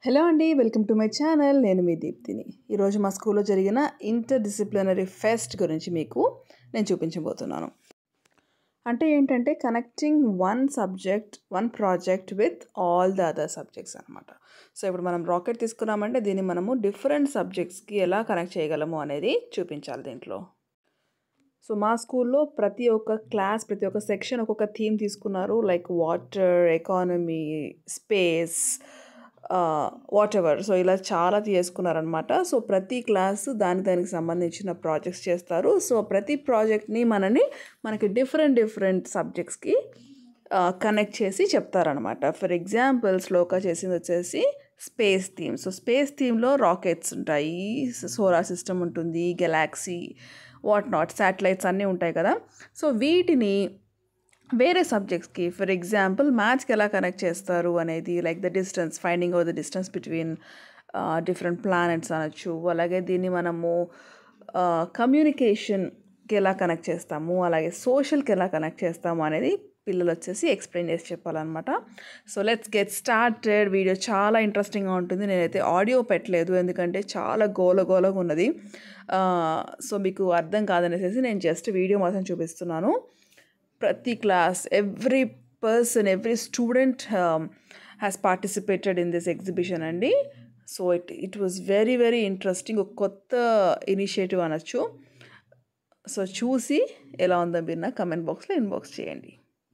hello అండి welcome to my channel నేను మీ దీప్తిని ఈరోజు మా స్కూల్లో జరిగిన ఇంటర్ డిసిప్లినరీ ఫెస్ట్ గురించి మీకు నేను చూపించబోతున్నాను అంటే ఏంటంటే connecting one subject one project with all the other subjects అనమాట సో ఇప్పుడు మనం రాకెట్ తీసుకున్నామంటే దీన్ని మనము డిఫరెంట్ సబ్జెక్ట్స్కి ఎలా కనెక్ట్ చేయగలము అనేది చూపించాలి దీంట్లో సో మా స్కూల్లో ప్రతి ఒక్క క్లాస్ ప్రతి ఒక్క సెక్షన్ ఒక్కొక్క థీమ్ తీసుకున్నారు like water economy space whatever so ఇలా చాలా తీసుకున్నారనమాట సో ప్రతి క్లాసు దాని దానికి సంబంధించిన ప్రాజెక్ట్స్ చేస్తారు సో ప్రతి ప్రాజెక్ట్ని మనని మనకి డిఫరెంట్ డిఫరెంట్ సబ్జెక్ట్స్కి కనెక్ట్ చేసి చెప్తారనమాట ఫర్ ఎగ్జాంపుల్ శ్లోక చేసింది వచ్చేసి స్పేస్ థీమ్ సో స్పేస్ థీమ్లో రాకెట్స్ ఉంటాయి సోలార్ సిస్టమ్ ఉంటుంది గెలాక్సీ వాట్ నాట్ శాటిలైట్స్ అన్నీ ఉంటాయి కదా సో వీటిని వేరే సబ్జెక్ట్స్కి ఫర్ ఎగ్జాంపుల్ మ్యాథ్స్కి ఎలా కనెక్ట్ చేస్తారు అనేది like the distance finding out the distance between different planets అనొచ్చు అలాగే దీన్ని మనము కమ్యూనికేషన్కి ఎలా కనెక్ట్ చేస్తాము అలాగే సోషల్కి ఎలా కనెక్ట్ చేస్తాము అనేది పిల్లలు వచ్చేసి ఎక్స్ప్లెయిన్ చేసి చెప్పాలన్నమాట so let's get started video చాలా ఇంట్రెస్టింగ్గా ఉంటుంది నేనైతే ఆడియో పెట్టలేదు ఎందుకంటే చాలా గోల గోలగా ఉన్నది సో మీకు అర్థం కాదనేసి నేను జస్ట్ వీడియో మాత్రం చూపిస్తున్నాను ప్రతి class every person every student has participated in this exhibition అండి so it it was very very interesting ఒక కొత్త ఇనిషియేటివ్ అనొచ్చు సో చూసి ఎలా ఉందో మీరు నా కమెంట్ బాక్స్లో ఇన్బాక్స్ చేయండి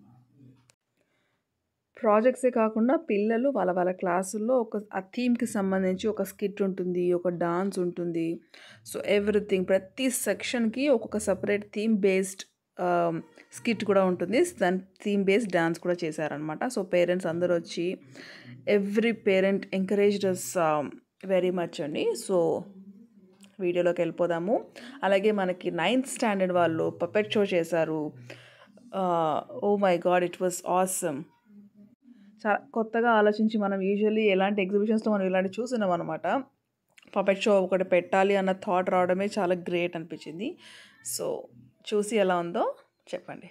ప్రాజెక్ట్సే కాకుండా పిల్లలు వాళ్ళ వాళ్ళ క్లాసుల్లో ఒక ఆ థీమ్కి సంబంధించి ఒక స్కిట్ ఉంటుంది ఒక డాన్స్ ఉంటుంది సో ఎవ్రీథింగ్ ప్రతి సెక్షన్కి ఒక్కొక్క సపరేట్ థీమ్ బేస్డ్ స్కిట్ కూడా ఉంటుంది దాని థీమ్ బేస్డ్ డాన్స్ కూడా చేశారనమాట సో పేరెంట్స్ అందరూ వచ్చి every parent encouraged us very much అండి సో వీడియోలోకి వెళ్ళిపోదాము అలాగే మనకి నైన్త్ స్టాండర్డ్ వాళ్ళు పపెట్ షో చేశారు oh my God it was awesome చాలా కొత్తగా ఆలోచించి మనం యూజువల్లీ ఎలాంటి ఎగ్జిబిషన్స్లో మనం ఇలాంటి చూసినాం అనమాట పపెట్ షో ఒకటి పెట్టాలి అన్న థాట్ రావడమే చాలా గ్రేట్ అనిపించింది సో చూసి ఎలా ఉందో చెప్పండి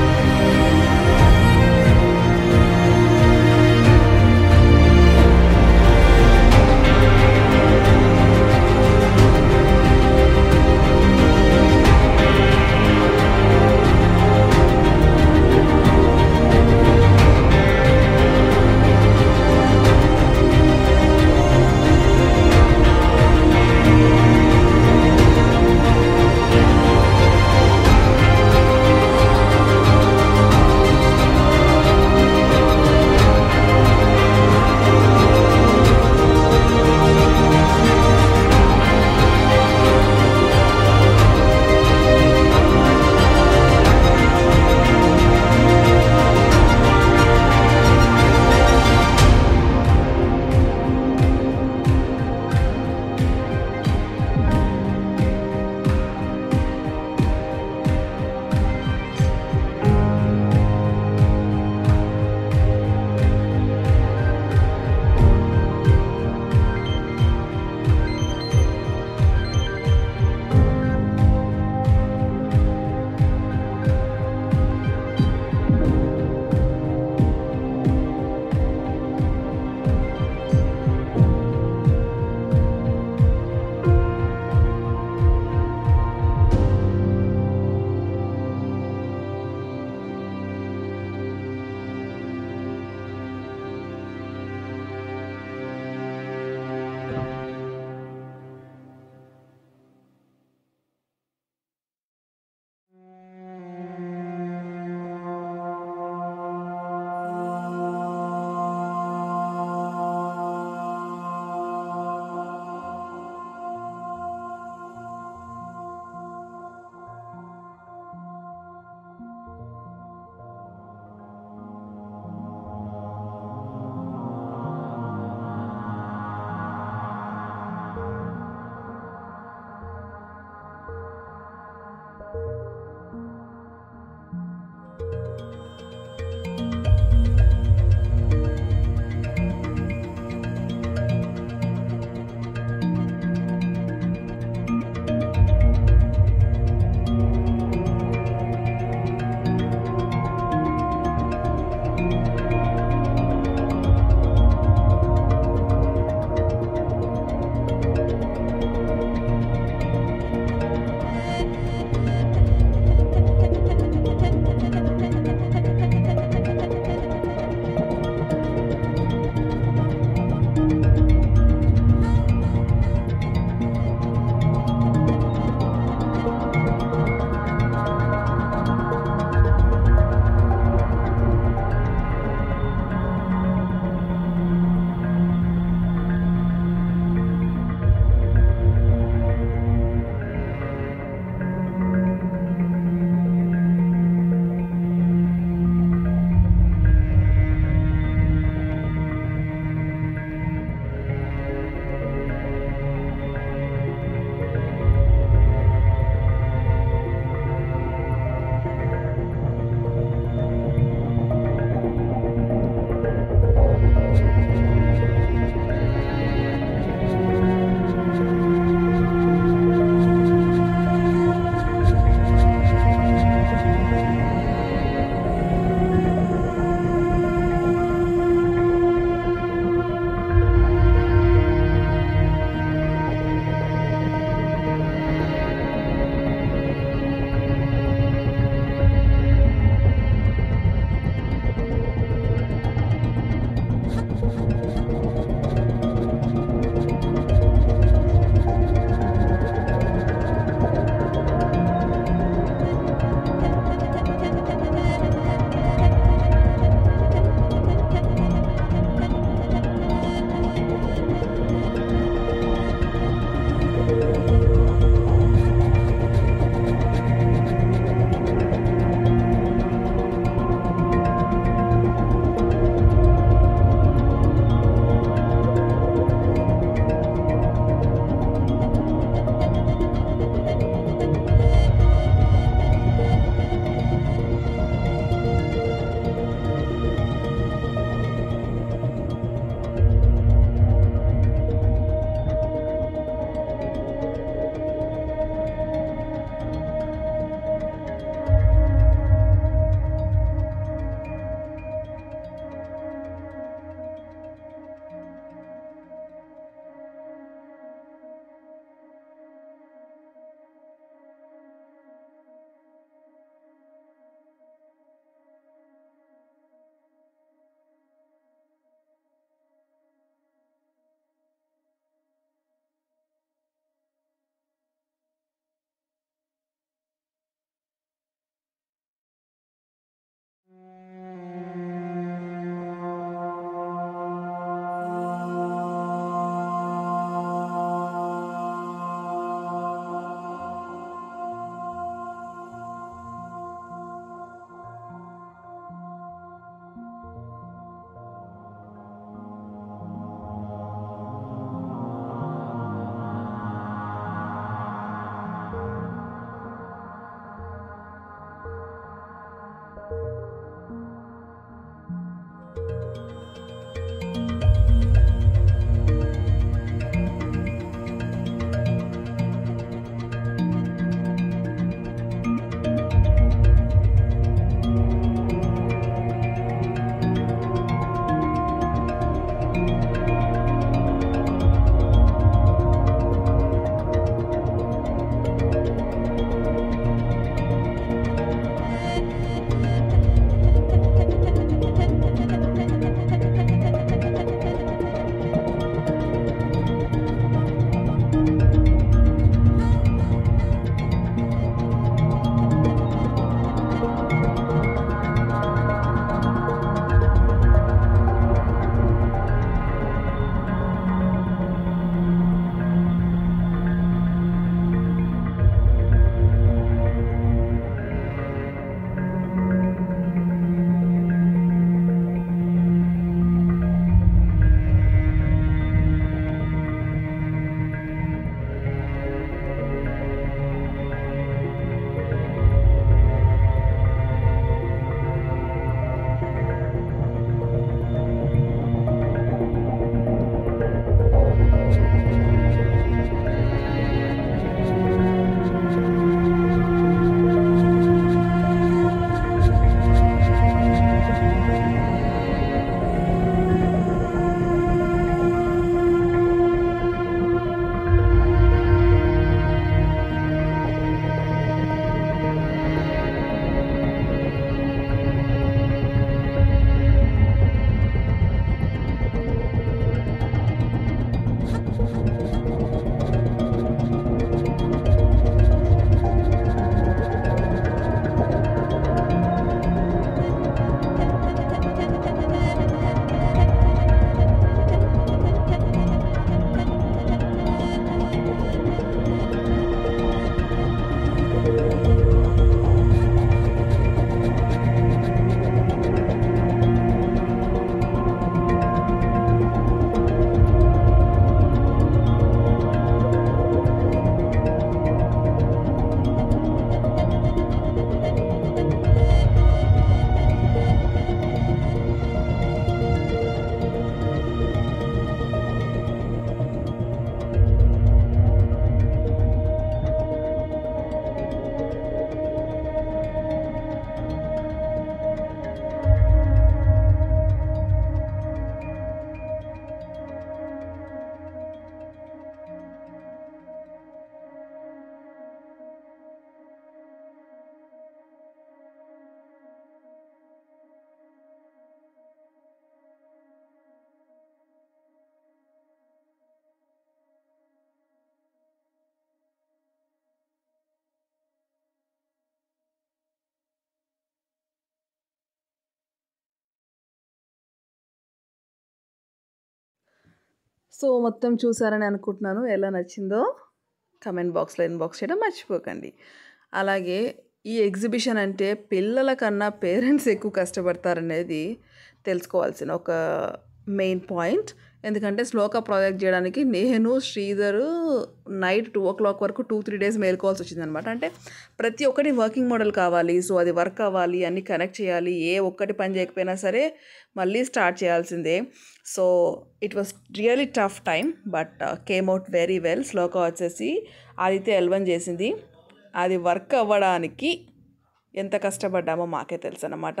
సో మొత్తం చూసారని అనుకుంటున్నాను ఎలా నచ్చిందో కమెంట్ బాక్స్లో ఇన్బాక్స్ చేయడం మర్చిపోకండి అలాగే ఈ ఎగ్జిబిషన్ అంటే పిల్లల కన్నా పేరెంట్స్ ఎక్కువ కష్టపడతారనేది తెలుసుకోవాల్సిన ఒక మెయిన్ పాయింట్ ఎందుకంటే శ్లోక ప్రాజెక్ట్ చేయడానికి నేను Sridhar night two o'clock వరకు టూ త్రీ డేస్ మేల్కోవాల్సి వచ్చిందనమాట అంటే ప్రతి ఒక్కటి వర్కింగ్ మోడల్ కావాలి సో అది వర్క్ అవ్వాలి అన్నీ కనెక్ట్ చేయాలి ఏ ఒక్కటి పని చేయకపోయినా సరే మళ్ళీ స్టార్ట్ చేయాల్సిందే so it was really tough time but came out very well Shloka వచ్చేసి ఆదిత్య ఎల్వన్ చేసింది అది వర్క్ అవ్వడానికి ఎంత కష్టపడ్డామో మాకే తెలుసు అనమాట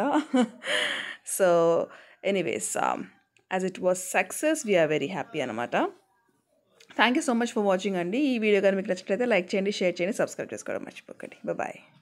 so anyways as it was success we're very happy అనమాట thank you so much for watching అండి ఈ వీడియో కానీ మీకు నచ్చినట్లయితే లైక్ చేయండి షేర్ చేయండి సబ్స్క్రైబ్ చేసుకోవడం మర్చిపోకండి బాయ్